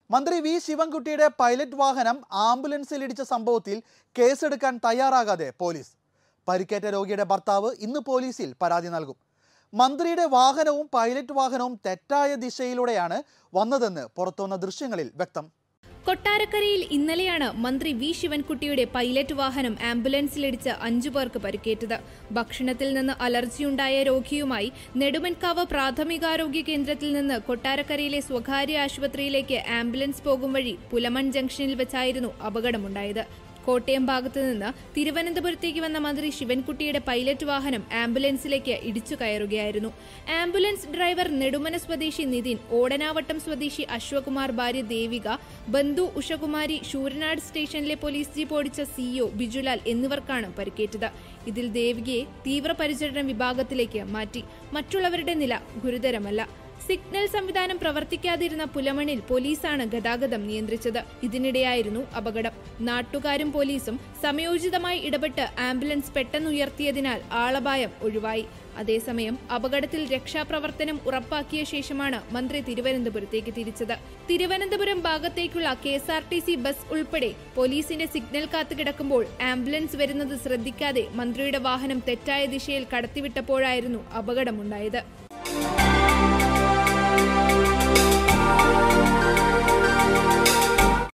മന്ത്രി V ശിവൻകുട്ടിയുടെ pilot വാഹനം ആംബുലൻസിൽ ഇടിച്ച സംഭവത്തിൽ കേസെടുക്കാൻ തയ്യാറാകാതെ പോലീസ് പരിക്കേറ്റ രോഗിയുടെ ഭർത്താവ് ഇന്ന് പോലീസിൽ പരാതി നൽകും മന്ത്രിയുടെ വാഹനവും പൈലറ്റ് വാഹനവും തെറ്റായ ദിശയിലൂടെയാണ് വന്നതെന്ന് പുറത്തുവന്ന ദൃശ്യങ്ങളിൽ വ്യക്തം കൊട്ടാരക്കരയിൽ ഇന്നലെയാണ് മന്ത്രി വി ശിവൻകുട്ടിയുടെ പൈലറ്റ് വാഹനം ആംബുലൻസിലിടിച്ച് അഞ്ചു പേർക്ക് പരിക്കേറ്റത് ഭക്ഷണത്തിൽ നിന്ന് അലർജിയുണ്ടായ രോഗിയുമായി നെടുമൻകാവ് പ്രാഥമികാരോഗ്യ കേന്ദ്രത്തിൽ നിന്ന് കൊട്ടാരക്കരയിലെ സ്വകാര്യ ആശുപത്രിയിലേക്ക് ആംബുലൻസ് പോകും വഴി പുലമൺ ജംഗ്ഷനിൽ വെച്ചായിരുന്നു അപകടമുണ്ടായത് കോട്ടയം ഭാഗത്തു നിന്ന് തിരുവനന്തപുരത്തേക്ക് വന്ന മന്ത്രി ശിവൻകുട്ടിയുടെ പൈലറ്റ് വാഹനം ആംബുലൻസിലേക്ക് ഇടിച്ചു കയറുകയായിരുന്നു ആംബുലൻസ് ഡ്രൈവർ നെടുമന സ്വദേശി നിതിൻ ഓടനാവട്ടം സ്വദേശി അശ്വകുമാർ ഭാര്യ ദേവിക ബന്ധു ഉഷകുമാരി ശൂരനാട് സ്റ്റേഷനിലെ പോലീസ് ജീപ്പ് ഓടിച്ച സിഇഒ ബിജുലാൽ എന്നിവർക്കാണ് പരിക്കേറ്റത് ഇതിൽ ദേവികയെ തീവ്രപരിചരണ വിഭാഗത്തിലേക്ക് മാറ്റി മറ്റുള്ളവരുടെ നില ഗുരുതരമല്ല സിഗ്നൽ സംവിധാനം പ്രവർത്തിക്കാതിരുന്ന പുലമണിൽ പോലീസാണ് ഗതാഗതം നിയന്ത്രിച്ചത് ഇതിനിടെയായിരുന്നു അപകടം നാട്ടുകാരും പോലീസും സമയോചിതമായി ഇടപെട്ട് ആംബുലൻസ് പെട്ടെന്നുയർത്തിയതിനാൽ ആളപായം ഒഴിവായി അതേസമയം അപകടത്തിൽ രക്ഷാപ്രവർത്തനം ഉറപ്പാക്കിയ ശേഷമാണ് മന്ത്രി തിരുവനന്തപുരത്തേക്ക് തിരിച്ചത് തിരുവനന്തപുരം ഭാഗത്തേക്കുള്ള K S R T C bus ഉൾപ്പെടെ പോലീസിന്റെ സിഗ്നൽ കാത്തു കിടക്കുമ്പോൾ ആംബുലൻസ് വരുന്നത് ശ്രദ്ധിക്കാതെ മന്ത്രിയുടെ വാഹനം തെറ്റായ ദിശയിൽ കടത്തിവിട്ടപ്പോഴായിരുന്നു അപകടമുണ്ടായത്